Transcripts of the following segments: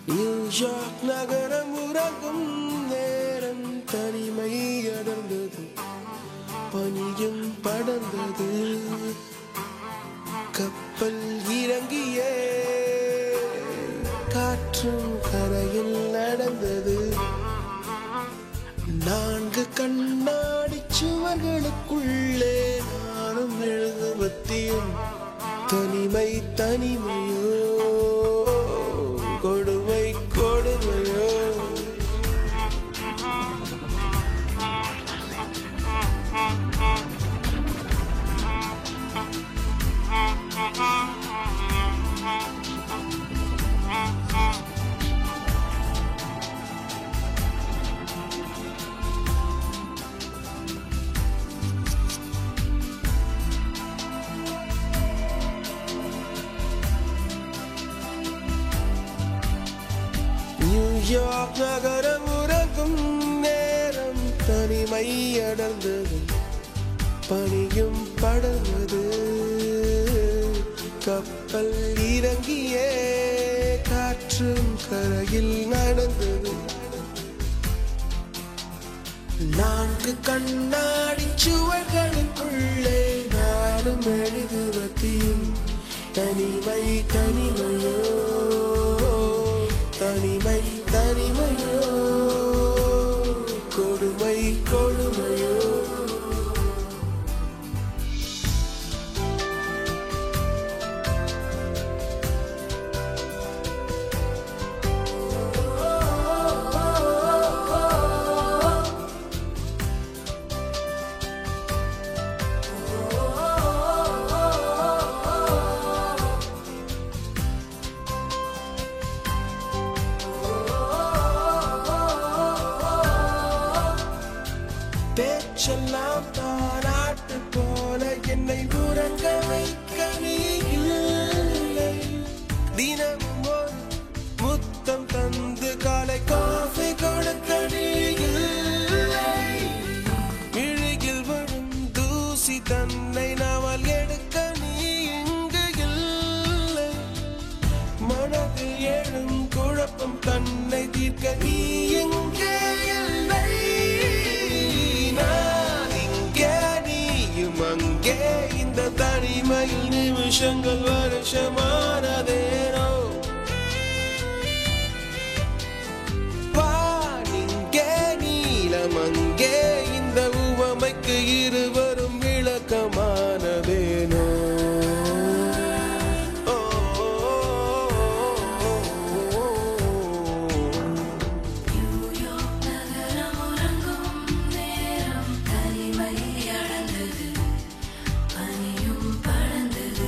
New York நகரம் உறங்கும் நேரம் தனிமை அடர்ந்தது பனியும் படர்ந்தது கப்பல் இறங்கியே காற்றும் கரையில் நடந்தது நான்கு கண்ணாடி சுவர்களுக்குள்ளே நானும் எழுதுவத்தியும் தனிமை தனிமையோ கொடுமை கொடுமையோ நியூயார்க் நகரம் உறங்கும் நேரம் தனிமை அடர்ந்தது பனியும் படர்ந்தது கப்பல் இறங்கியே காற்றும் கரையில் நடந்தது நான்கு கண்ணாடி சுவர்களுக்குள்ளே நானும் எழுதுவதையும் தனிமை தனிமையோ தனிமை தனிமையோ கொடுமை கொடுமையோ பேச்செல்லாம் தானாட்டு போல என்னை உறங்க வைக்க நீ இல்லை தினமும் ஒரு முத்தம் தந்து காலை காஃபி கொடுக்க நீ இல்லை இழுகில் வரும் தூசி தன்னை நாமல் எடுக்க நீ இங்கு இல்லை மனதில் எழும் குழப்பம் தன்னை தீர்க்க நீ எங்கே இல்லை நான் இங்கே நீயும் அங்கே இந்த தனிமையில் நிமிஷங்கள் வருஷமானதேனோ வானிங்கே நீலம் அங்கே இந்த உவமைக்கு இருவரும் விளக்கமானதேனோ ஓ, ஓ, ஓ, ஓ, ஓ. நியூயார்க் நகரம் உறங்கும் நேரம் தனிமை அடர்ந்தது பனியும் படர்ந்தது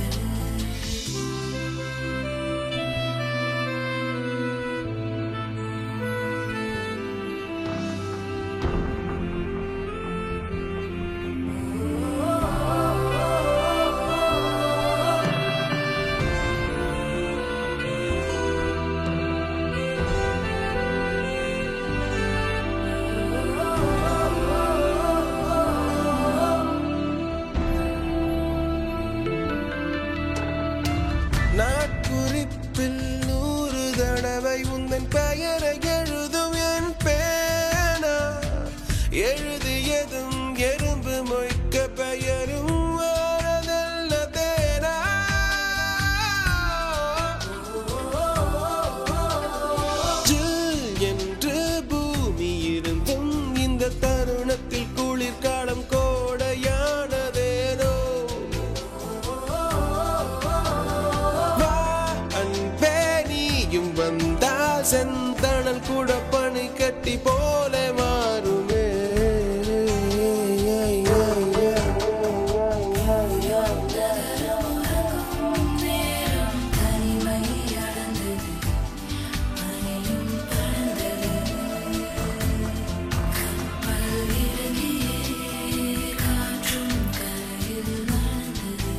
நாட்குறிப்பில் நூறு தடவை உந்தன் பெயரை எழுதும் என் பேனா எழுதியதும் எறும்பு மொய்க்க பெயரும் வரதல்ல தேனா ஜில் என்று பூமி இருந்தும் இந்த தருணத்தில் குளிர்காலம் கோடையானதேனோ வா அன்பே நீயும் வந்தால் செந்தணல் கூட பனி கட்டி போல மாறுமே நேரம் தனிமை அடர்ந்தது பனியும் படர்ந்தது கப்பல் இறங்கியே காற்றும் கரையில் நடந்தது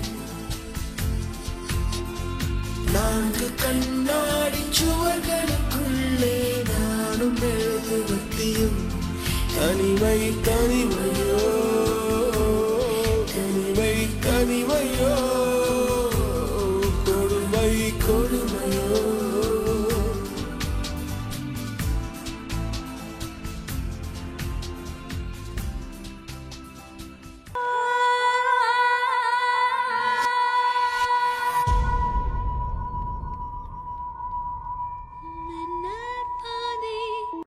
நான்கு கண்ணாடி சுவர்களுக்குள்ளே நானும் எழுதுவத்தியும் தனிமை தனிமையோ